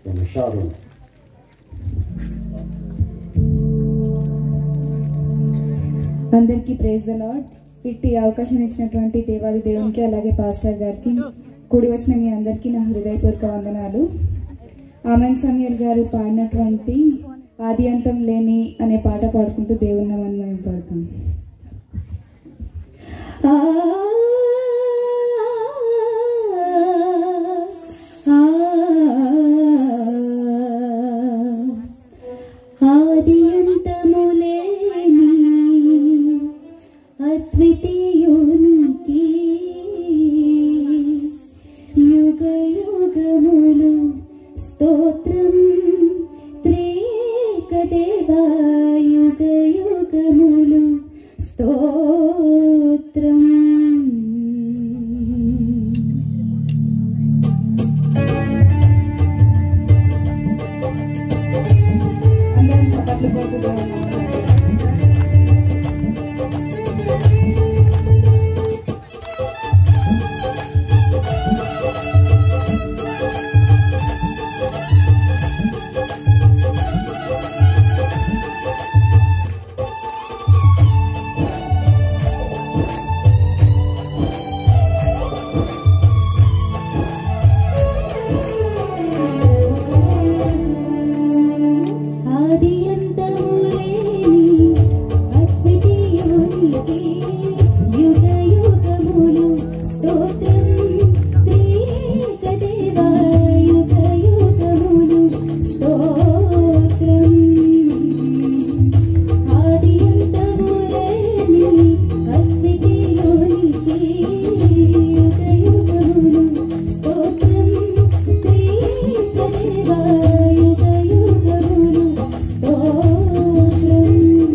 from Sharon. అందరికీ praise the Lord ఇట్టి అవకాశం ఇచ్చినటువంటి దేవాది దేవునికి అలాగే పాస్టర్ గారికి కూడి వచ్చిన మీ అందరికీ నా హృదయపూర్వక వందనాలు ఆమెన్ సమీర్ గారు పాడినటువంటి ఆది అంతం లేని అనే పాట పాడుకుంటూ దేవుని నామాన్ని మేము పాడతాం ఆ ఆ, ఆది అంతములేని అద్వితీయునికి యుగ యుగములు స్తోత్రం త్రేక దేవా యుగ యుగములు స్తోత్రం అందరం చప్పట్లు కొడుతూ ఆది అంతములేని అద్వితీయునికి యుగ యుగములు స్తోత్రం త్రియేక దేవా యుగ యుగములు స్తోత్రం ఆది అంతములేని అద్వితీయునికి యుగ యుగములు స్తోత్రం త్రియేక దేవా యుగ యుగములు స్తోత్రం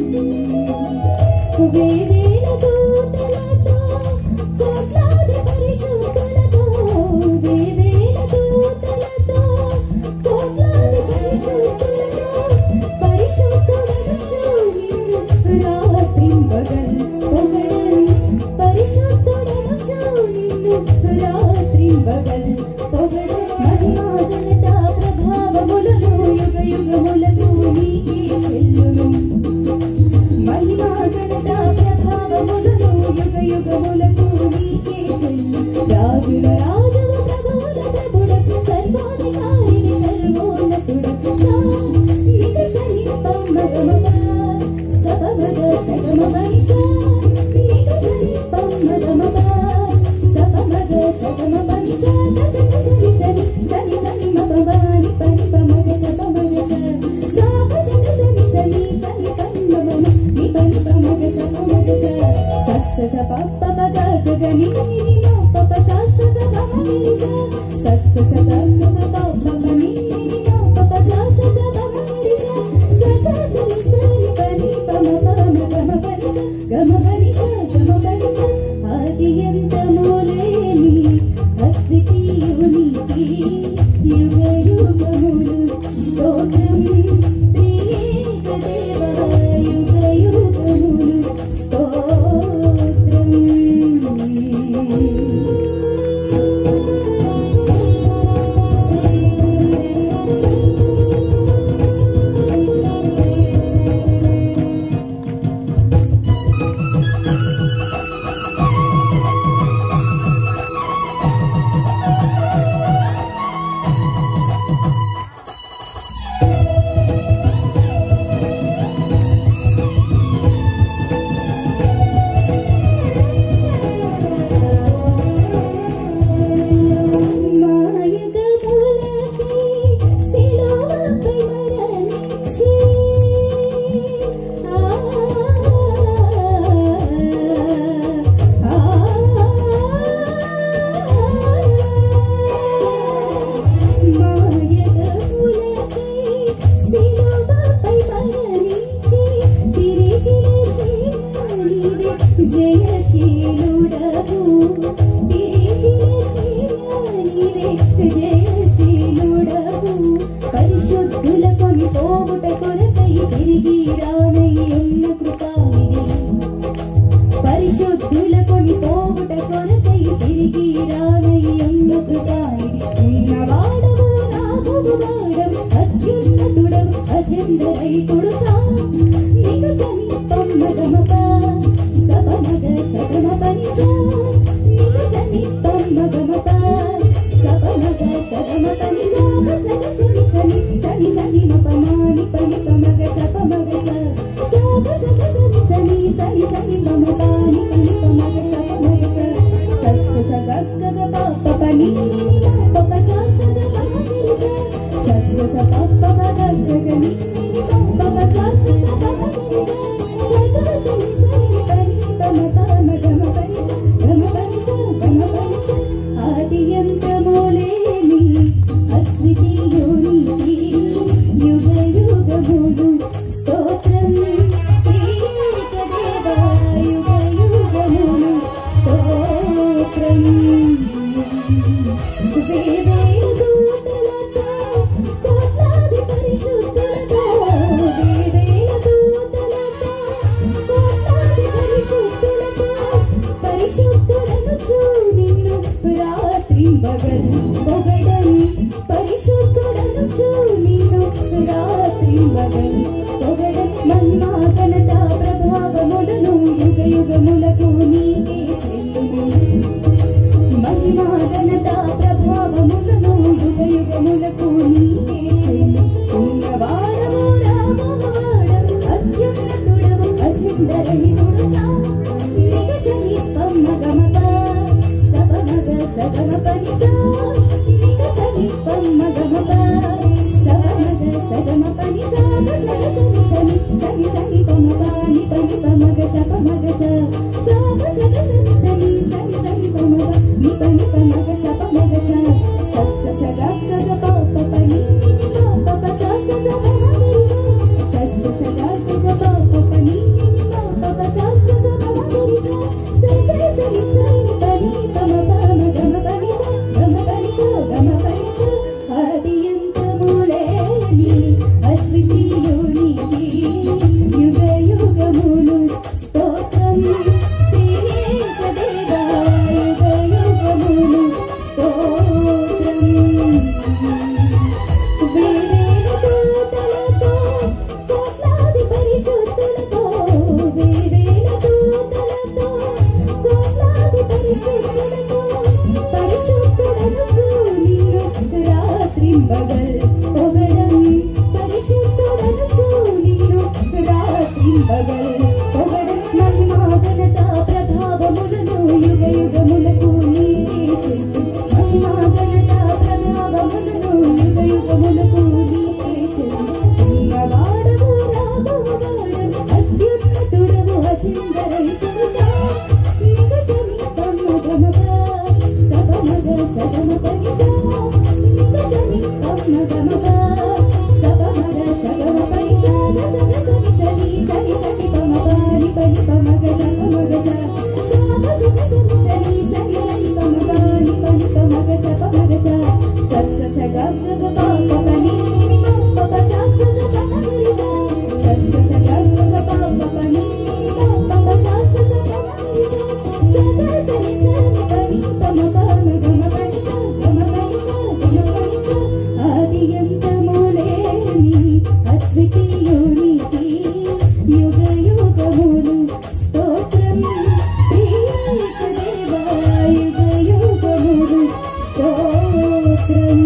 వేవేల దూతలతో కోట్లాది పరిశుద్ధులతో వేవేల దూతలతో కోట్లాది పరిశుద్ధులతో పరిశుద్ధుడనొచ్చు నిన్ను రాత్రింబగల్ పొగడన్ పరిశుద్ధుడనొచ్చు నిన్ను రాత్రింబగల్ పొగడన్ మహిమా ఘనత ప్రభావములను యుగ యుగములకు నీకే చెల్లును మహిమా ఘనత ప్రభావములను యుగ యుగములకు నీకే చెల్లు రాజుల రాజువ ప్రభువుల ప్రభుడకు సర్వాధికారిని సర్వోన్నతుడకు సా నిగసని పమ్మగమగ సపమగ సగమగని సా నిగసని పమ్మగమగ సపమగ సగమగని సా గసగసని సని సని సని మపవాని పని పమగ సపమగ స సాగసగసని సని సని పమ్మగమ ని పని పమగ సపమగ స సస్స స పప్ప పగ గగ ని ని ని నో పప సస్స స పమ ని ని స సస్స స ప గగ పప్ప ప ని ని ని నో పప సస్స స పమ ని ని స గగ సని సని పని పమ పమ గమ పని స గమ పని స గమ పని స ఆది అంతములేని అద్వితీయునికి యుగ యుగములు స్తోత్రం త్రియేక దేవా యుగ యుగములు స్తోత్రం మాయగములకి శిలువపై మరణించి ఆ ఆ మాయగములకి శిలువపై మరణించి తిరిగి లేచిన నీవే జయశీలుడవు తిరిగి లేచిన నీవే జయశీలుడవు పరిశుద్ధుల కొని పోవుట కొరకై తిరిగి రానయ్యున్న కృపానిది పరిశుద్ధుల కొని పోవుట కొరకై తిరిగి రానయ్యున్న కృపానిది ఉన్నవాడవు నా ప్రభువాడవు అచిందరైతుడు సా నిగ సని పమ్మ గమప సప మగ సగమ పని సా నిగ సని పమ్మ గమప సప మగ సగమ పని సా సగ సని సని సని సని మప మాని పని పమగ సప మగ సా సగ సగ సని సని సని సని మమ పాని పని పమగ సప మగ సా సగ సగ గగ పప పని ని ని మ పప సా సగ మగ నిరి సా సగ స పప మగ గగ ని ని ని మ పప సా సగ మగ నిరి సా సగ సని సని పని పమ పమ గమ పని సా గమ పని సా గమ పని సా ఆది అంతములేని అద్వితీయునికి యుగ యుగములు స్తోత్రం ఏకదేవా యుగ యుగములు స్తోత్రం వేవేల దూతలతో కోట్లాది పరిశుద్ధులతో వేవేల దూతలతో కోట్లాది పరిశుద్ధులతో పరిశుద్ధుడనుచు నిన్ను రాత్రింబగల్ పొగడం పరిశుద్ధుడనుచు నిన్ను రాత్రింబగల్ పొగడం మహిమా ఘనత ప్రభావములను యుగ యుగములకు నీకే చెల్లును మహిమా ఘనత ప్రభావములను యుగ యుగములకు నీకే చెల్లు ఉన్నవాడవు రామవాడవు అత్యున్నతుడవు అచిందరహితుడు సా నిగ సమీపమ్మ గమప సప మగ సగమ పని సా నిగ సమీపమ్మ గమప సప మగ సగమ పని సా సగ సని సని సని సని పమ పాని పని పమగ సప మగ సా సగ సగ సని సని సని సని పమ ని పని పమగ సప మగ సా సస్స సగ గగ పప పని ని ని ప పప సా స స పమ గరి సా సస్స సగ గగ పప పని ని ని ప పప సా స స పమ గరి సా సగ సని సని పని పమ పమ గమ పని సా గమ పని సా గమ పని సా ఆది అంతములేని అద్వితీయునికి యుగ యుగములు స్తోత్రం త్రియేక దేవా యుగ యుగములు స్తోత్రం వేవేల దూతలతో కోట్లాది పరిశుద్ధులతో వేవేల దూతలతో కోట్లాది పరిశుద్ధులతో పరిశుద్ధుడనుచు నిన్ను రాత్రింబగల్ పొగడం పరిశుద్ధుడనుచు నిన్ను రాత్రింబగల్ పొగడం మహిమా ఘనత ప్రభావములను యుగ యుగములకు నీకే చెల్లు మహిమా ఘనత ప్రభావములను యుగ యుగములకు నీకే చెల్లు ఉన్నవాడవు రాఘవవాడవు అత్యున్నతుడవు అచిందరైతుడు సా నిగ సమీపమ్మ గమప సప మగ సగమ పని సా నిగ సమీపమ్మ గమప సప మగ సగమ పని సా సగ సని సని సని సని పమ పాని పని పమగ సప మగ సా సగ సగ సని సని సని సని పమ పాని పని పమగ సప మగ సా సస్స సగ గగ పాప పని ని ని ప పప సా సగ పమ గరి సా సస్స సగ గగ పాప పని ని ని ప పప సా సగ పమ గరి సా సగ సని సని పని పమ పమ గమ పని సా గమ పని సా గమ పని సా ఆది అంతములేని అద్వితీయునికి యుగ యుగములు స్తోత్రం త్రియేక దేవా యుగ యుగములు స్తోత్రం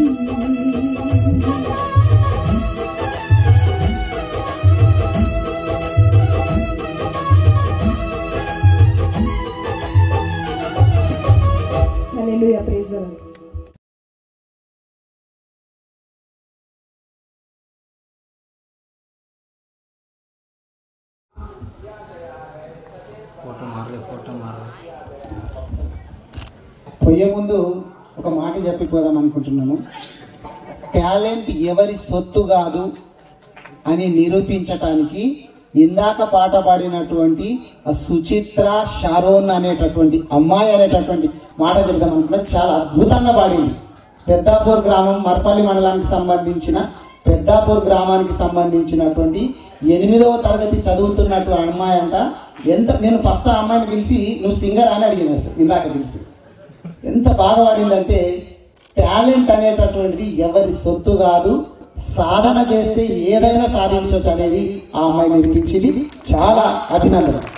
Hallelujah, praise the Lord. Photo మారలే ఫోటో మారలే పోయే ముందు ఒక మాట చెప్పిపోదాం అనుకుంటున్నాను టాలెంట్ ఎవరి సొత్తు కాదు అని నిరూపించటానికి ఇందాక పాట పాడినటువంటి ఆ సుచిత్ర షారోన్ అనేటటువంటి అమ్మాయి అనేటటువంటి మాట చెప్దాం అనుకున్నా చాలా అద్భుతంగా పాడింది పెద్దాపూర్ గ్రామం మర్పల్లి మండలానికి సంబంధించిన పెద్దాపూర్ గ్రామానికి సంబంధించినటువంటి ఎనిమిదవ తరగతి చదువుతున్నట్టు అమ్మాయి అంట ఎంత నేను ఫస్ట్ ఆ అమ్మాయిని పిలిచి నువ్వు సింగర్ అని అడిగిన ఇందాక పిలిచి ఎంత బాగా పాడిందంటే టాలెంట్ అనేటటువంటిది ఎవరి సొత్తు కాదు సాధన చేస్తే ఏదైనా సాధించవచ్చు అనేది ఆ అమ్మాయి నిరూపించింది చాలా అభినందన